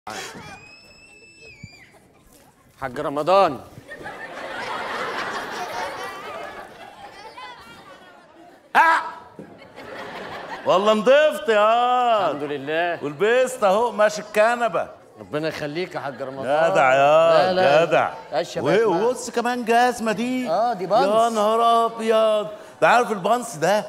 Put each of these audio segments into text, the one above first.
حاج رمضان والله نضفت يا الحمد لله ولبست اهو ماشي الكنبه ربنا يخليك يا حاج رمضان جدع يا لا لا جدع قشه بقت معاك. وبص كمان جزمه دي آه، دي بانس. يا نهار ابيض ده عارف البانس ده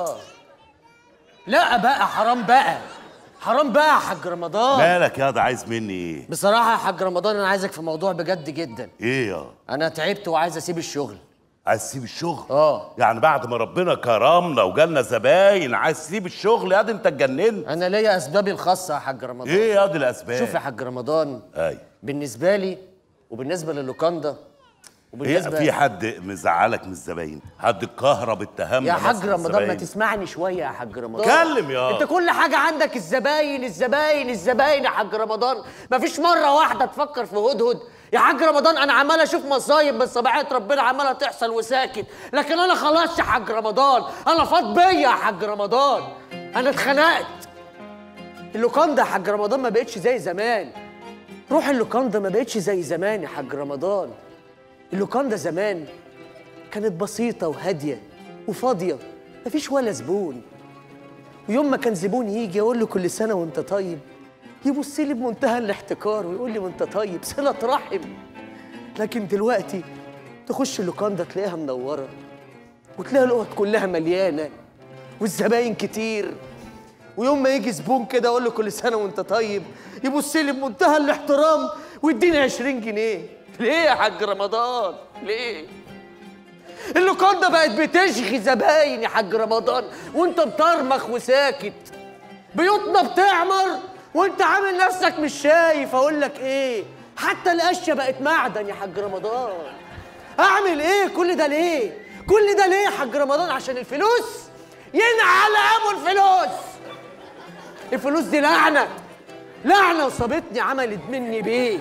لا بقى حرام بقى حرام بقى يا حاج رمضان مالك يا ده عايز مني ايه بصراحه يا حاج رمضان انا عايزك في موضوع بجد جدا ايه يا انا تعبت وعايز اسيب الشغل عايز تسيب الشغل اه يعني بعد ما ربنا كرمنا وجالنا زباين عايز تسيب الشغل يا دي انت اتجننت انا ليا اسبابي الخاصه يا حاج رمضان ايه يا دي الاسباب شوف يا حاج رمضان اي بالنسبه لي وبالنسبه للوكاندا ايه وبالنسبه في حد مزعلك من الزباين حد الكهرب اتهمنا يا حاج مثلاً رمضان ما الزباين؟ تسمعني شويه يا حاج رمضان اتكلم يا. انت كل حاجه عندك الزباين الزباين الزباين يا حاج رمضان ما فيش مره واحده تفكر في هدهد يا حاج رمضان انا عمال اشوف مصايب بس طبيعه ربنا عماله تحصل وساكت لكن انا خلاص يا حاج رمضان انا فاض بيا يا حاج رمضان انا اتخنقت اللوكاندا يا حاج رمضان ما بقتش زي زمان روح اللوكاندا ما بقتش زي زمان يا حاج رمضان اللوكاندا زمان كانت بسيطة وهادية وفاضية مفيش ولا زبون ويوم ما كان زبون يجي يقول له كل سنة وانت طيب يبص لي بمنتهى الاحتكار ويقول لي وانت طيب صلة رحم لكن دلوقتي تخش اللوكاندا تلاقيها منورة وتلاقي الأوض كلها مليانة والزباين كتير ويوم ما يجي زبون كده اقول له كل سنه وانت طيب يبص لي بمنتهى الاحترام ويديني 20 جنيه ليه يا حاج رمضان ليه اللوكاندا بقت بتشغي زباين يا حاج رمضان وانت مطرمخ وساكت بيوتنا بتعمر وانت عامل نفسك مش شايف اقول لك ايه حتى القشه بقت معدن يا حاج رمضان اعمل ايه كل ده ليه كل ده ليه يا حاج رمضان عشان الفلوس ينعل ابو الفلوس الفلوس دي لعنه لعنه وصابتني عملت مني بيه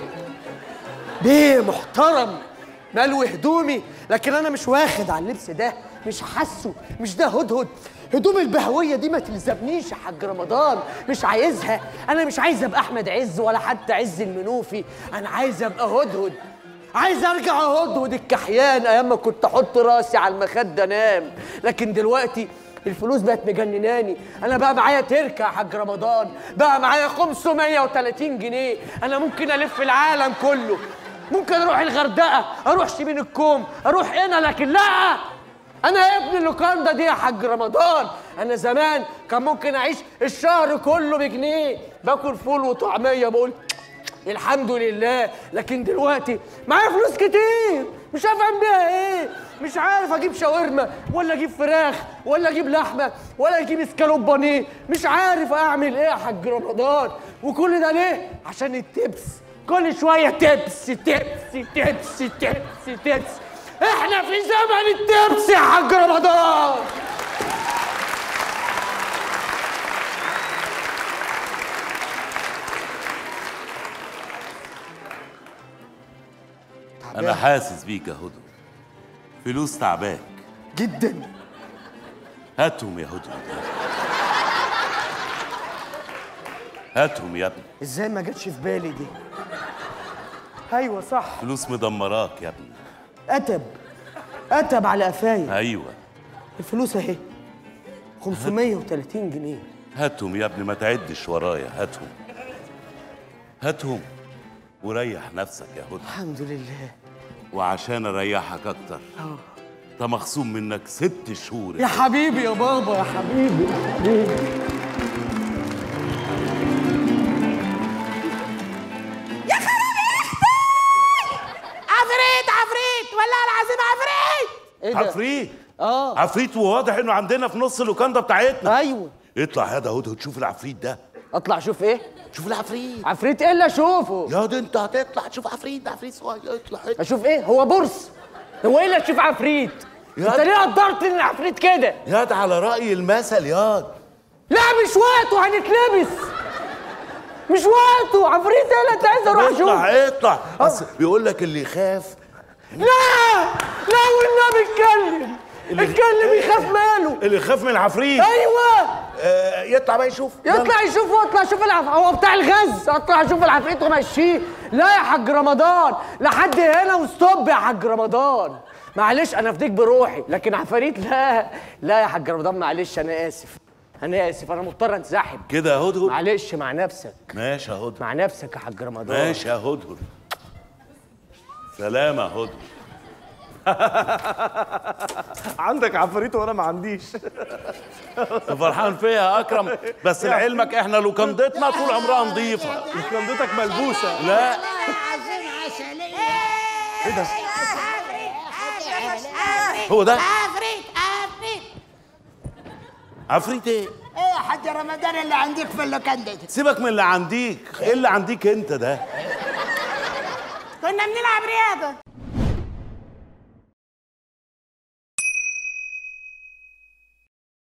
بيه محترم ملوي هدومي لكن انا مش واخد على اللبس ده مش حاسه مش ده هدهد هدوم البهويه دي ما تلزمنيش يا حاج رمضان مش عايزها انا مش عايز ابقى احمد عز ولا حتى عز المنوفي انا عايز ابقى هدهد عايز ارجع هدهد الكحيان ايام ما كنت احط راسي على المخده انام لكن دلوقتي الفلوس بقت مجنناني انا بقى معايا تركه يا حاج رمضان بقى معايا 530 جنيه انا ممكن الف العالم كله ممكن اروح الغردقه اروح شبين الكوم اروح هنا لكن لا انا ابن اللوكاندا دي يا حاج رمضان انا زمان كان ممكن اعيش الشهر كله بجنيه باكل فول وطعميه بقول الحمد لله لكن دلوقتي معايا فلوس كتير مش عارف اعمل بيها ايه مش عارف اجيب شاورما ولا اجيب فراخ ولا اجيب لحمه ولا اجيب اسكالوب بانيه مش عارف اعمل ايه يا حاج رمضان وكل ده ليه عشان التبس كل شويه تبس تبس تبس تبس تبس احنا في زمن التبس يا حاج رمضان انا حاسس بيك يا هدى فلوس تعباك جدا هاتهم يا هدى هاتهم يا ابني ازاي ما جاتش في بالي دي ايوه صح فلوس مدمراك يا ابني اتب اتب على قفايا ايوه الفلوس اهي 530 جنيه هاتهم يا ابني ما تعدش ورايا هاتهم هاتهم وريح نفسك يا هدى الحمد لله وعشان اريحك اكتر ده مخصوم منك ست شهور يا حبيبي يا بابا يا حبيبي يا حبيبي عفريت عفريت والله العظيم عفريت ايه ده عفريت اه عفريت وواضح انه عندنا في نص اللوكاندا بتاعتنا ايوه اطلع يا ده هدى تشوف العفريت ده اطلع اشوف ايه شوف العفريت عفريت ايه اللي اشوفه يا ده انت هتطلع تشوف عفريت ده عفريت صغير اطلع اطلع. اشوف ايه هو بورس هو ايه اللي اشوف عفريت يا انت ليه قدرت ان العفريت كده يا ده على رأي المثل يا لا مش وقته هنتلبس مش وقته عفريت ايه اللي انت عايز اروح اشوف اطلع اطلع بس بيقول لك اللي يخاف لا لا والنبي اتكلم اتكلم يخاف ماله اللي يخاف من العفريت ايوه آه يطلع بقى يشوف يطلع يشوف واطلع شوف العف هو بتاع الغز اطلع اشوف العفريت ومشيه لا يا حاج رمضان لحد هنا وستوب يا حاج رمضان معلش انا افديك بروحي لكن عفاريت لا لا يا حاج رمضان معلش انا اسف انا اسف انا مضطر انسحب كده يا هدهد معلش مع نفسك ماشي يا هدهد مع نفسك يا حاج رمضان ماشي يا هدهد سلام يا هدهد عندك عفريت وانا ما عنديش انت فرحان فيها يا اكرم بس لعلمك احنا لوكندتنا طول عمرها نظيفه كندتك ملبوسه لا ايه ده؟ هو ده عفريت عفريت عفريت ايه ايه يا حاج رمضان اللي عندك في اللوكاندا دي سيبك من اللي عنديك ايه اللي عنديك انت ده كنا بنلعب رياضه